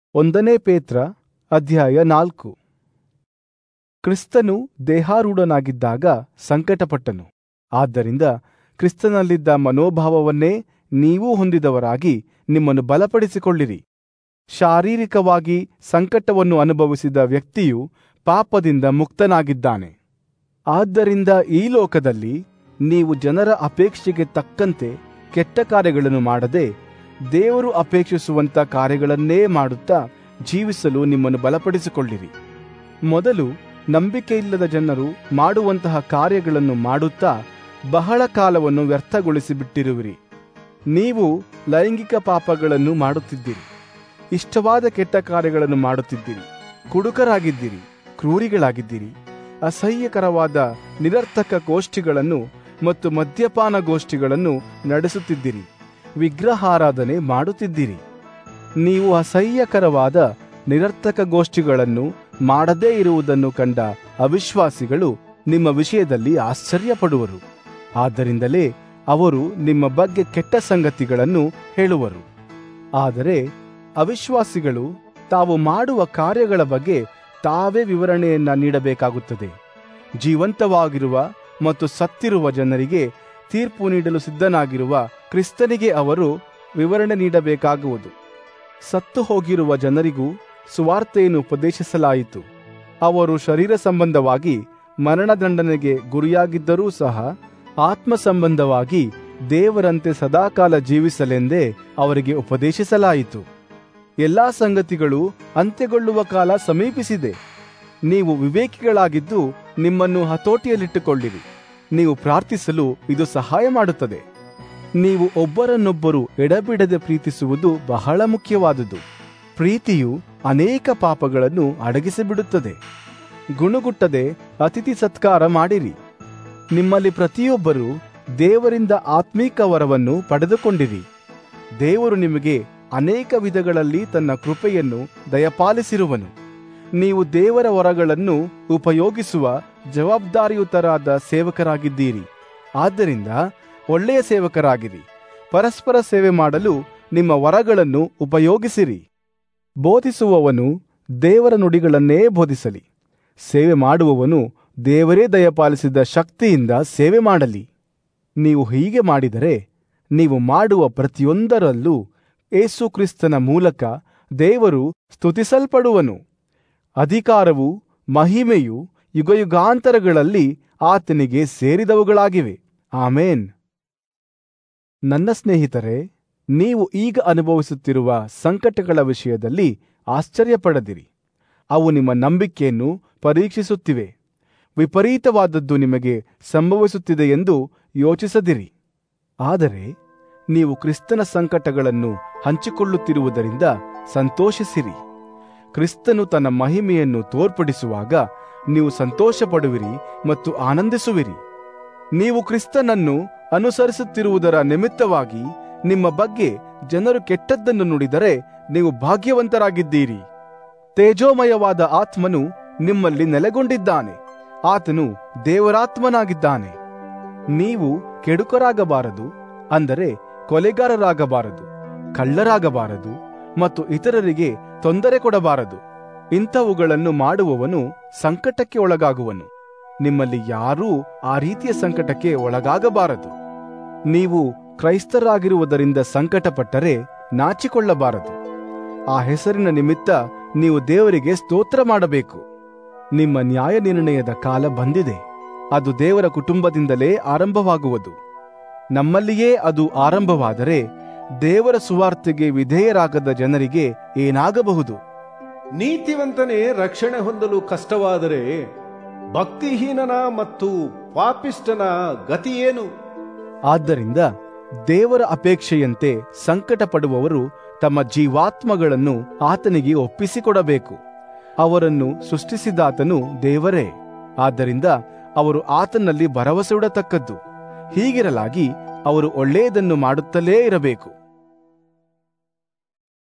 ಒಂದನೇ ಪೇತ್ರ ಅಧ್ಯಾಯ ನಾಲ್ಕು ಕ್ರಿಸ್ತನು ದೇಹಾರೂಢನಾಗಿದ್ದಾಗ ಸಂಕಟಪಟ್ಟನು ಆದ್ದರಿಂದ ಕ್ರಿಸ್ತನಲ್ಲಿದ್ದ ಮನೋಭಾವವನ್ನೇ ನೀವೂ ಹೊಂದಿದವರಾಗಿ ನಿಮ್ಮನ್ನು ಬಲಪಡಿಸಿಕೊಳ್ಳಿರಿ ಶಾರೀರಿಕವಾಗಿ ಸಂಕಟವನ್ನು ಅನುಭವಿಸಿದ ವ್ಯಕ್ತಿಯು ಪಾಪದಿಂದ ಮುಕ್ತನಾಗಿದ್ದಾನೆ ಆದ್ದರಿಂದ ಈ ಲೋಕದಲ್ಲಿ ನೀವು ಜನರ ಅಪೇಕ್ಷೆಗೆ ತಕ್ಕಂತೆ ಕೆಟ್ಟ ಕಾರ್ಯಗಳನ್ನು ಮಾಡದೆ ದೇವರು ಅಪೇಕ್ಷಿಸುವಂತ ಕಾರ್ಯಗಳನ್ನೇ ಮಾಡುತ್ತಾ ಜೀವಿಸಲು ನಿಮ್ಮನ್ನು ಬಲಪಡಿಸಿಕೊಳ್ಳಿರಿ ಮೊದಲು ನಂಬಿಕೆಯಿಲ್ಲದ ಜನರು ಮಾಡುವಂತಹ ಕಾರ್ಯಗಳನ್ನು ಮಾಡುತ್ತಾ ಬಹಳ ಕಾಲವನ್ನು ವ್ಯರ್ಥಗೊಳಿಸಿ ಬಿಟ್ಟಿರುವಿರಿ ನೀವು ಲೈಂಗಿಕ ಪಾಪಗಳನ್ನು ಮಾಡುತ್ತಿದ್ದೀರಿ ಇಷ್ಟವಾದ ಕೆಟ್ಟ ಕಾರ್ಯಗಳನ್ನು ಮಾಡುತ್ತಿದ್ದೀರಿ ಕುಡುಕರಾಗಿದ್ದೀರಿ ಕ್ರೂರಿಗಳಾಗಿದ್ದೀರಿ ಅಸಹ್ಯಕರವಾದ ನಿರರ್ಥಕ ಗೋಷ್ಠಿಗಳನ್ನು ಮತ್ತು ಮದ್ಯಪಾನ ಗೋಷ್ಠಿಗಳನ್ನು ನಡೆಸುತ್ತಿದ್ದೀರಿ ವಿಗ್ರಹಾರಾಧನೆ ಮಾಡುತ್ತಿದ್ದೀರಿ ನೀವು ಅಸಹ್ಯಕರವಾದ ನಿರರ್ಥಕ ಗೋಷ್ಠಿಗಳನ್ನು ಮಾಡದೇ ಇರುವುದನ್ನು ಕಂಡ ಅವಿಶ್ವಾಸಿಗಳು ನಿಮ್ಮ ವಿಷಯದಲ್ಲಿ ಆಶ್ಚರ್ಯಪಡುವರು ಆದ್ದರಿಂದಲೇ ಅವರು ನಿಮ್ಮ ಬಗ್ಗೆ ಕೆಟ್ಟ ಸಂಗತಿಗಳನ್ನು ಹೇಳುವರು ಆದರೆ ಅವಿಶ್ವಾಸಿಗಳು ತಾವು ಮಾಡುವ ಕಾರ್ಯಗಳ ಬಗ್ಗೆ ತಾವೇ ವಿವರಣೆಯನ್ನ ನೀಡಬೇಕಾಗುತ್ತದೆ ಜೀವಂತವಾಗಿರುವ ಮತ್ತು ಸತ್ತಿರುವ ಜನರಿಗೆ ತೀರ್ಪು ನೀಡಲು ಸಿದ್ಧನಾಗಿರುವ ಕ್ರಿಸ್ತನಿಗೆ ಅವರು ವಿವರಣೆ ನೀಡಬೇಕಾಗುವುದು ಸತ್ತು ಹೋಗಿರುವ ಜನರಿಗೂ ಸುವಾರ್ತೆಯನ್ನು ಉಪದೇಶಿಸಲಾಯಿತು ಅವರು ಶರೀರ ಸಂಬಂಧವಾಗಿ ಮರಣದಂಡನೆಗೆ ಗುರಿಯಾಗಿದ್ದರೂ ಸಹ ಆತ್ಮ ಸಂಬಂಧವಾಗಿ ದೇವರಂತೆ ಸದಾಕಾಲ ಜೀವಿಸಲೆಂದೇ ಅವರಿಗೆ ಉಪದೇಶಿಸಲಾಯಿತು ಎಲ್ಲಾ ಸಂಗತಿಗಳು ಅಂತ್ಯಗೊಳ್ಳುವ ಕಾಲ ಸಮೀಪಿಸಿದೆ ನೀವು ವಿವೇಕಿಗಳಾಗಿದ್ದು ನಿಮ್ಮನ್ನು ಹತೋಟಿಯಲ್ಲಿಟ್ಟುಕೊಳ್ಳಿರಿ ನೀವು ಪ್ರಾರ್ಥಿಸಲು ಇದು ಸಹಾಯ ಮಾಡುತ್ತದೆ ನೀವು ಒಬ್ಬರನ್ನೊಬ್ಬರು ಎಡಬಿಡದೆ ಪ್ರೀತಿಸುವುದು ಬಹಳ ಮುಖ್ಯವಾದುದು ಪ್ರೀತಿಯು ಅನೇಕ ಪಾಪಗಳನ್ನು ಅಡಗಿಸಿಬಿಡುತ್ತದೆ ಗುಣಗುಟ್ಟದೆ ಅತಿಥಿ ಸತ್ಕಾರ ಮಾಡಿರಿ ನಿಮ್ಮಲ್ಲಿ ಪ್ರತಿಯೊಬ್ಬರು ದೇವರಿಂದ ಆತ್ಮೀಕ ವರವನ್ನು ಪಡೆದುಕೊಂಡಿರಿ ದೇವರು ನಿಮಗೆ ಅನೇಕ ವಿಧಗಳಲ್ಲಿ ತನ್ನ ಕೃಪೆಯನ್ನು ದಯಪಾಲಿಸಿರುವನು ನೀವು ದೇವರ ವರಗಳನ್ನು ಉಪಯೋಗಿಸುವ ಜವಾಬ್ದಾರಿಯುತರಾದ ಸೇವಕರಾಗಿದ್ದೀರಿ ಆದ್ದರಿಂದ ಒಳ್ಳೆಯ ಸೇವಕರಾಗಿರಿ ಪರಸ್ಪರ ಸೇವೆ ಮಾಡಲು ನಿಮ್ಮ ವರಗಳನ್ನು ಉಪಯೋಗಿಸಿರಿ ಬೋಧಿಸುವವನು ದೇವರ ನುಡಿಗಳನ್ನೇ ಬೋಧಿಸಲಿ ಸೇವೆ ಮಾಡುವವನು ದೇವರೇ ದಯಪಾಲಿಸಿದ ಶಕ್ತಿಯಿಂದ ಸೇವೆ ಮಾಡಲಿ ನೀವು ಹೀಗೆ ಮಾಡಿದರೆ ನೀವು ಮಾಡುವ ಪ್ರತಿಯೊಂದರಲ್ಲೂ ಏಸು ಕ್ರಿಸ್ತನ ಮೂಲಕ ದೇವರು ಸ್ತುತಿಸಲ್ಪಡುವನು ಅಧಿಕಾರವು ಮಹಿಮೆಯು ಯುಗಯುಗಾಂತರಗಳಲ್ಲಿ ಆತನಿಗೆ ಸೇರಿದವುಗಳಾಗಿವೆ ಆಮೇನ್ ನನ್ನ ಸ್ನೇಹಿತರೆ ನೀವು ಈಗ ಅನುಭವಿಸುತ್ತಿರುವ ಸಂಕಟಗಳ ವಿಷಯದಲ್ಲಿ ಆಶ್ಚರ್ಯಪಡದಿರಿ ಅವು ನಿಮ್ಮ ನಂಬಿಕೆಯನ್ನು ಪರೀಕ್ಷಿಸುತ್ತಿವೆ ವಿಪರೀತವಾದದ್ದು ನಿಮಗೆ ಸಂಭವಿಸುತ್ತಿದೆ ಎಂದು ಯೋಚಿಸದಿರಿ ಆದರೆ ನೀವು ಕ್ರಿಸ್ತನ ಸಂಕಟಗಳನ್ನು ಹಂಚಿಕೊಳ್ಳುತ್ತಿರುವುದರಿಂದ ಸಂತೋಷಿಸಿರಿ ಕ್ರಿಸ್ತನು ತನ್ನ ಮಹಿಮೆಯನ್ನು ತೋರ್ಪಡಿಸುವಾಗ ನೀವು ಸಂತೋಷಪಡುವಿರಿ ಮತ್ತು ಆನಂದಿಸುವಿರಿ ನೀವು ಕ್ರಿಸ್ತನನ್ನು ಅನುಸರಿಸುತ್ತಿರುವುದರ ನಿಮಿತ್ತವಾಗಿ ನಿಮ್ಮ ಬಗ್ಗೆ ಜನರು ಕೆಟ್ಟದ್ದನ್ನು ನುಡಿದರೆ ನೀವು ಭಾಗ್ಯವಂತರಾಗಿದ್ದೀರಿ ತೇಜೋಮಯವಾದ ಆತ್ಮನು ನಿಮ್ಮಲ್ಲಿ ನೆಲೆಗೊಂಡಿದ್ದಾನೆ ಆತನು ದೇವರಾತ್ಮನಾಗಿದ್ದಾನೆ ನೀವು ಕೆಡುಕರಾಗಬಾರದು ಅಂದರೆ ಕೊಲೆಗಾರರಾಗಬಾರದು ಕಳ್ಳರಾಗಬಾರದು ಮತ್ತು ಇತರರಿಗೆ ತೊಂದರೆ ಕೊಡಬಾರದು ಇಂಥವುಗಳನ್ನು ಮಾಡುವವನು ಸಂಕಟಕ್ಕೆ ಒಳಗಾಗುವನು ನಿಮ್ಮಲ್ಲಿ ಯಾರೂ ಆ ರೀತಿಯ ಸಂಕಟಕ್ಕೆ ಒಳಗಾಗಬಾರದು ನೀವು ಕ್ರೈಸ್ತರಾಗಿರುವುದರಿಂದ ಸಂಕಟಪಟ್ಟರೆ ನಾಚಿಕೊಳ್ಳಬಾರದು ಆ ಹೆಸರಿನ ನಿಮಿತ್ತ ನೀವು ದೇವರಿಗೆ ಸ್ತೋತ್ರ ಮಾಡಬೇಕು ನಿಮ್ಮ ನ್ಯಾಯ ನಿರ್ಣಯದ ಕಾಲ ಬಂದಿದೆ ಅದು ದೇವರ ಕುಟುಂಬದಿಂದಲೇ ಆರಂಭವಾಗುವುದು ನಮ್ಮಲ್ಲಿಯೇ ಅದು ಆರಂಭವಾದರೆ ದೇವರ ಸುವಾರ್ತೆಗೆ ವಿಧೇಯರಾಗದ ಜನರಿಗೆ ಏನಾಗಬಹುದು ನೀತಿವಂತನೇ ರಕ್ಷಣೆ ಹೊಂದಲು ಕಷ್ಟವಾದರೆ ಭಕ್ತಿಹೀನನ ಮತ್ತು ಪಾಪಿಷ್ಟನ ಗತಿಯೇನು ಆದ್ದರಿಂದ ದೇವರ ಅಪೇಕ್ಷೆಯಂತೆ ಸಂಕಟ ಪಡುವವರು ತಮ್ಮ ಜೀವಾತ್ಮಗಳನ್ನು ಆತನಿಗೆ ಒಪ್ಪಿಸಿಕೊಡಬೇಕು ಅವರನ್ನು ಸೃಷ್ಟಿಸಿದಾತನು ದೇವರೇ ಆದ್ದರಿಂದ ಅವರು ಆತನಲ್ಲಿ ಭರವಸೆ ಇಡತಕ್ಕದ್ದು ಹೀಗಿರಲಾಗಿ ಅವರು ಒಳ್ಳೆಯದನ್ನು ಮಾಡುತ್ತಲೇ ಇರಬೇಕು